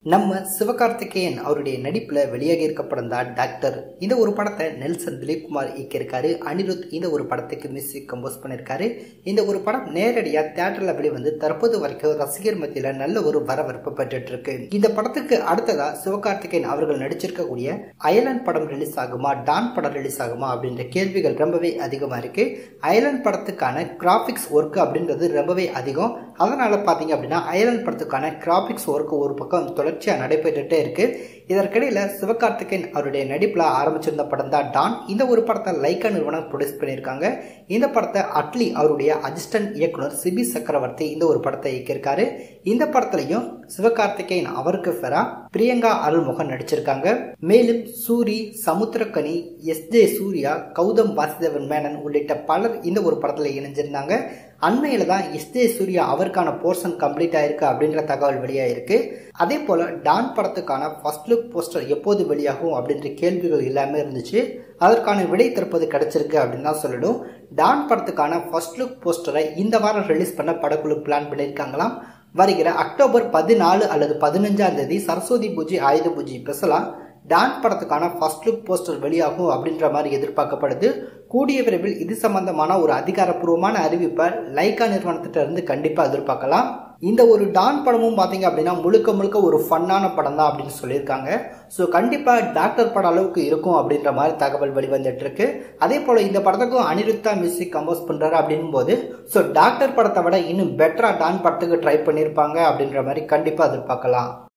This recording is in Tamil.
நம்ம சிவகார்த்திகேயன் அவருடைய நடிப்பில் வெளியாகி இருக்க படம் தான் டாக்டர் இந்த ஒரு படத்தை நெல்சன் திலீப்குமார் இயக்கியிருக்காரு அனிருத் இந்த ஒரு படத்துக்கு மியூசிக் கம்போஸ் பண்ணியிருக்காரு இந்த ஒரு படம் நேரடியாக தேட்டரில் வெளிவந்து தற்போது வரைக்கும் ரசிகர் மத்தியில் நல்ல ஒரு வரவேற்பு பெற்றுட்டு இருக்கு இந்த படத்துக்கு அடுத்ததா சிவகார்த்திகேயன் அவர்கள் நடிச்சிருக்கக்கூடிய அயலன் படம் ரிலீஸ் ஆகுமா டான் படம் ரிலீஸ் ஆகுமா அப்படின்ற கேள்விகள் ரொம்பவே அதிகமாக இருக்கு அயலன் படத்துக்கான கிராஃபிக்ஸ் ஒர்க் அப்படின்றது ரொம்பவே அதிகம் அதனால பார்த்தீங்க அப்படின்னா அயலன் படத்துக்கான கிராஃபிக்ஸ் ஒர்க் ஒரு பக்கம் தொடர்ச்சியாக நடைபெற்றுட்டே இருக்கு இதற்கிடையில் சிவகார்த்திகேயன் அவருடைய நடிப்பில் ஆரம்பிச்சிருந்த படம் தான் டான் இந்த ஒரு படத்தை லைக்கா நிறுவனம் ப்ரொடியூஸ் பண்ணியிருக்காங்க இந்த படத்தை அட்லி அவருடைய அசிஸ்டன்ட் இயக்குனர் சிபி சக்கரவர்த்தி இந்த ஒரு படத்தை இயக்கியிருக்காரு இந்த படத்துலையும் சிவகார்த்திகேயன் அவருக்கு ஃபெரா பிரியங்கா அருள்முகன் நடிச்சிருக்காங்க மேலும் சூரி சமுத்திரக்கனி எஸ் ஜே சூர்யா கௌதம் வாசுதேவன் மேனன் உள்ளிட்ட பலர் இந்த ஒரு படத்தில் இணைஞ்சிருந்தாங்க அண்மையில் தான் எஸ் ஜே சூர்யா அவருக்கான போர்ஷன் கம்ப்ளீட் ஆயிருக்கு அப்படின்ற தகவல் வெளியாயிருக்கு அதே போல் டான் படத்துக்கான ஃபர்ஸ்ட் லுக் போஸ்டர் எப்போது வெளியாகும் அப்படின்ற கேள்விகள் எல்லாமே இருந்துச்சு அதற்கான விடை தற்போது கிடைச்சிருக்கு அப்படின்னு தான் சொல்லணும் டான் படத்துக்கான ஃபர்ஸ்ட் லுக் போஸ்டரை இந்த வாரம் ரிலீஸ் பண்ண படக்குழு பிளான் பண்ணியிருக்காங்களாம் வருகிற அக்டோபர் பதினாலு அல்லது பதினஞ்சாம் தேதி சரஸ்வதி பூஜை ஆயுத பூஜை பெசலாம் டான் படத்துக்கான ஃபர்ஸ்ட் லுக் போஸ்டர் வெளியாகும் அப்படின்ற மாதிரி எதிர்பார்க்கப்படுது கூடிய விரைவில் இது சம்பந்தமான ஒரு அதிகாரப்பூர்வமான அறிவிப்பை லைக்கா நிறுவனத்திட்ட இருந்து கண்டிப்பாக எதிர்பார்க்கலாம் இந்த ஒரு டான் படமும் பார்த்தீங்க அப்படின்னா முழுக்க முழுக்க ஒரு ஃபன்னான படம் தான் அப்படின்னு சொல்லியிருக்காங்க ஸோ கண்டிப்பாக டாக்டர் படம் அளவுக்கு இருக்கும் அப்படின்ற மாதிரி தகவல் வெளிவந்துட்டு இருக்கு அதே போல் இந்த படத்துக்கும் அனிருத்தா மியூசிக் கம்போஸ் பண்ணுறாரு அப்படின்னும் போது ஸோ டாக்டர் படத்தை விட இன்னும் பெட்டராக டான் படத்துக்கு ட்ரை பண்ணியிருப்பாங்க அப்படின்ற மாதிரி கண்டிப்பாக எதிர்பார்க்கலாம்